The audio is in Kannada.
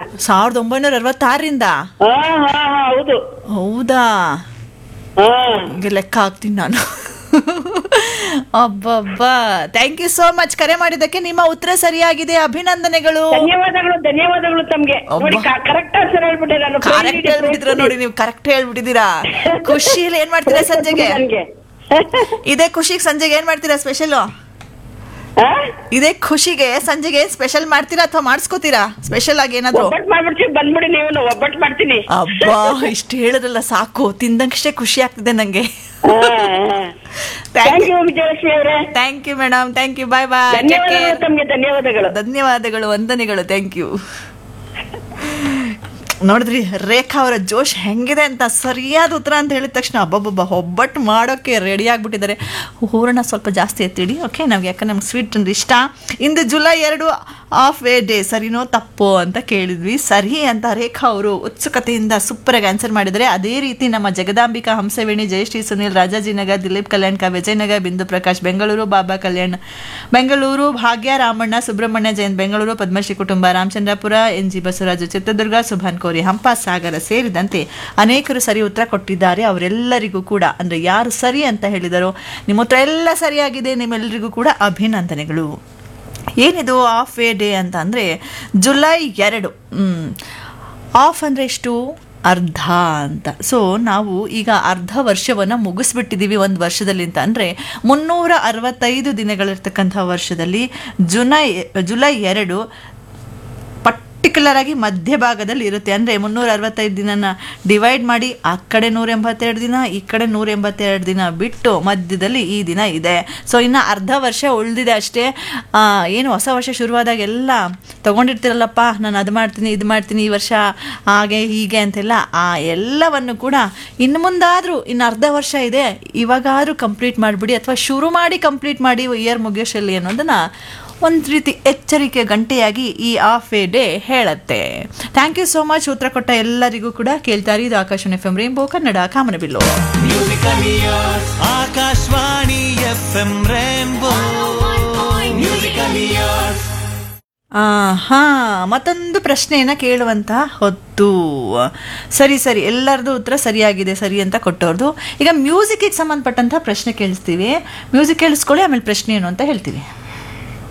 ಸಾವಿರದ ಒಂಬೈನೂರ ಅರವತ್ತಾರರಿಂದ ಹಾ ಹಾ ಹಾ ಹೌದು ಹೌದಾ ಹಾ ಈಗ ಲೆಕ್ಕ ಹಾಕ್ತೀನಿ ನಾನು ಅಬ್ಬಬ್ಬಾ ಥ್ಯಾಂಕ್ ಯು ಸೋ ಮಚ್ ಕರೆ ಮಾಡಿದ್ದಕ್ಕೆ ನಿಮ್ಮ ಉತ್ತರ ಸರಿಯಾಗಿದೆ ಅಭಿನಂದನೆಗಳು ಧನ್ಯವಾದಗಳು ಧನ್ಯವಾದಗಳು ತಮ್ಗೆ ಅಬ್ಬಾ. ನೋಡಿ ಕರೆಕ್ಟ್ ಆನ್ಸರ್ ಹೇಳ್ಬಿಟ್ಟೆ ನಾನು ಕರೆಕ್ಟ್ ಹೇಳ್ಬಿಟ್ಟಿದ್ರ ನೋಡಿ ನೀವು ಕರೆಕ್ಟ್ ಹೇಳ್ಬಿಟ್ಟಿದ್ದೀರಾ ಖುಷಿಯಲ್ಲಿ ಏನ್ ಮಾಡ್ತೀರಾ ಸಂಜೆಗೆ ನನ್ಗೆ ಇದೇ ಖುಷಿಗೆ ಸಂಜೆಗೆ ಏನ್ ಮಾಡ್ತೀರಾ ಸ್ಪೆಷಲ್ ಹಾ? ಇದೇ ಖುಷಿಗೆ ಸಂಜೆಗೆ ಏನ್ ಸ್ಪೆಷಲ್ ಮಾಡ್ತೀರಾ ಅಥವಾ ಮಾಡಿಸ್ಕೋತೀರಾ ಸ್ಪೆಷಲ್ ಆಗಿ ಏನಾದ್ರು ಒಬ್ಬಟ್ಟು ಮಾಡ್ಬಿಡ್ತೀವಿ ಬಂದ್ಬಿಡಿ ನೀವು ಒಬ್ಬಟ್ಟು ಮಾಡ್ತೀನಿ ಅಬ್ಬಾ ಇಷ್ಟು ಹೇಳಿದ್ರಲ್ಲ ಸಾಕು ತಿಂದಂಗಷ್ಟೇ ಖುಷಿ ಆಗ್ತಿದೆ ನಂಗೆ ಥ್ಯಾಂಕ್ ಯು ವಿಜಯಲಕ್ಷ್ಮಿ ಅವರೇ thank you madam thank you bye bye ಧನ್ಯವಾದಗಳು ತಮ್ಗೆ ಧನ್ಯವಾದಗಳು ಧನ್ಯವಾದಗಳು ವಂದನೆಗಳು ಥ್ಯಾಂಕ್ ಯು ನೋಡಿದ್ರಿ ರೇಖಾ ಅವರ ಜೋಶ್ ಹೆಂಗಿದೆ ಅಂತ ಸರಿಯಾದ ಉತ್ತರ ಅಂತ ಹೇಳಿದ ತಕ್ಷಣ ಅಬ್ಬಬ್ಬಬ್ಬ ಒಬ್ಬಟ್ಟು ಮಾಡೋಕ್ಕೆ ರೆಡಿ ಆಗಿಬಿಟ್ಟಿದ್ದಾರೆ ಹೂರಣ ಸ್ವಲ್ಪ ಜಾಸ್ತಿ ಎತ್ತಿಡಿ ಓಕೆ ನಮ್ಗೆ ಯಾಕಂದ್ರೆ ನಮ್ಗೆ ಸ್ವೀಟ್ ಅಂದ್ರೆ ಇಷ್ಟ ಇಂದು ಜುಲೈ ಎರಡು ಆಫ್ ಎ ಡೇ ಸರಿನೋ ತಪ್ಪೋ ಅಂತ ಕೇಳಿದ್ವಿ ಸರಿ ಅಂತ ರೇಖಾ ಅವರು ಉತ್ಸುಕತೆಯಿಂದ ಸೂಪರಾಗಿ ಆನ್ಸರ್ ಮಾಡಿದರೆ ಅದೇ ರೀತಿ ನಮ್ಮ ಜಗದಾಂಬಿಕಾ ಹಂಸವೇಣಿ ಜಯಶ್ರೀ ಸುನಿಲ್ ರಾಜಾಜಿನಗರ್ ದಿಲೀಪ್ ಕಲ್ಯಾಣ್ಕ ವಿಜಯನಗರ್ ಬಿಂದು ಪ್ರಕಾಶ್ ಬೆಂಗಳೂರು ಬಾಬಾ ಕಲ್ಯಾಣ್ ಬೆಂಗಳೂರು ಭಾಗ್ಯ ರಾಮಣ್ಣ ಸುಬ್ರಹ್ಮಣ್ಯ ಜಯಂತ್ ಬೆಂಗಳೂರು ಪದ್ಮಶ್ರೀ ಕುಟುಂಬ ರಾಮಚಂದ್ರಪುರ ಎನ್ ಜಿ ಬಸವರಾಜು ಚಿತ್ರದುರ್ಗ ಸುಭಾನ್ ಕೋರಿ ಹಂಪ ಸಾಗರ ಸೇರಿದಂತೆ ಅನೇಕರು ಸರಿ ಉತ್ತರ ಕೊಟ್ಟಿದ್ದಾರೆ ಅವರೆಲ್ಲರಿಗೂ ಕೂಡ ಅಂದರೆ ಯಾರು ಸರಿ ಅಂತ ಹೇಳಿದರೋ ನಿಮ್ಮ ಉತ್ತರ ಎಲ್ಲ ಸರಿಯಾಗಿದೆ ನಿಮ್ಮೆಲ್ಲರಿಗೂ ಕೂಡ ಅಭಿನಂದನೆಗಳು ಏನಿದು ಆಫ್ ಎ ಡೇ ಅಂತ ಅಂದರೆ ಜುಲೈ ಎರಡು ಆಫ್ ಅಂದರೆ ಎಷ್ಟು ಅರ್ಧ ಅಂತ ಸೊ ನಾವು ಈಗ ಅರ್ಧ ವರ್ಷವನ್ನು ಮುಗಿಸ್ಬಿಟ್ಟಿದ್ದೀವಿ ಒಂದು ವರ್ಷದಲ್ಲಿ ಅಂತ ಅಂದರೆ ಮುನ್ನೂರ ಅರವತ್ತೈದು ದಿನಗಳಿರ್ತಕ್ಕಂಥ ವರ್ಷದಲ್ಲಿ ಜುಲೈ ಜುಲೈ ಎರಡು ಪರ್ಟಿಕ್ಯುಲರ್ ಆಗಿ ಮಧ್ಯಭಾಗದಲ್ಲಿ ಇರುತ್ತೆ ಅಂದರೆ ಮುನ್ನೂರ ಅರವತ್ತೈದು ದಿನನ ಡಿವೈಡ್ ಮಾಡಿ ಆ ಕಡೆ ನೂರ ಎಂಬತ್ತೆರಡು ದಿನ ಈ ಕಡೆ ನೂರ ಎಂಬತ್ತೆರಡು ದಿನ ಬಿಟ್ಟು ಮಧ್ಯದಲ್ಲಿ ಈ ದಿನ ಇದೆ ಸೊ ಇನ್ನು ಅರ್ಧ ವರ್ಷ ಉಳಿದಿದೆ ಅಷ್ಟೇ ಆ, ಏನು ಹೊಸ ವರ್ಷ ಶುರುವಾದಾಗ ಎಲ್ಲ ತೊಗೊಂಡಿರ್ತೀರಲ್ಲಪ್ಪ ನಾನು ಅದು ಮಾಡ್ತೀನಿ ಇದು ಮಾಡ್ತೀನಿ ಈ ವರ್ಷ ಹಾಗೆ ಹೀಗೆ ಅಂತೆಲ್ಲ ಆ ಎಲ್ಲವನ್ನು ಕೂಡ ಇನ್ನು ಮುಂದಾದರೂ ಇನ್ನು ಅರ್ಧ ವರ್ಷ ಇದೆ ಇವಾಗಾದರೂ ಕಂಪ್ಲೀಟ್ ಮಾಡಿಬಿಡಿ ಅಥವಾ ಶುರು ಮಾಡಿ ಕಂಪ್ಲೀಟ್ ಮಾಡಿ ಇಯರ್ ಮುಗಿಯೋಷ್ಟರಲ್ಲಿ ಅನ್ನೋದನ್ನು ಒಂದು ರೀತಿ ಎಚ್ಚರಿಕೆ ಗಂಟೆಯಾಗಿ ಈ ಆಫ್ ಎ ಡೇ ಹೇಳುತ್ತೆ ಥ್ಯಾಂಕ್ ಯು ಸೋ ಮಚ್ ಉತ್ತರ ಕೊಟ್ಟ ಎಲ್ಲರಿಗೂ ಕೂಡ ಕೇಳ್ತಾರೆ ಇದು ಆಕಾಶನ್ ಎಫ್ ಎಂ ರೇಂಬೋ ಕನ್ನಡ ಕಾಮನಬಿಲ್ಲು Akashvani F M rainbow musical years ಹಾ ಮತ್ತೊಂದು ಪ್ರಶ್ನೆಯನ್ನು ಕೇಳುವಂತ ಹೊತ್ತು ಸರಿ ಸರಿ ಎಲ್ಲರದು ಉತ್ತರ ಸರಿಯಾಗಿದೆ ಸರಿ ಅಂತ ಕೊಟ್ಟವ್ರದ್ದು ಈಗ ಮ್ಯೂಸಿಕ್ಗೆ ಸಂಬಂಧಪಟ್ಟಂತ ಪ್ರಶ್ನೆ ಕೇಳಿಸ್ತೀವಿ ಮ್ಯೂಸಿಕ್ ಕೇಳಿಸ್ಕೊಳ್ಳಿ ಆಮೇಲೆ ಪ್ರಶ್ನೆ ಏನು ಅಂತ ಹೇಳ್ತೀವಿ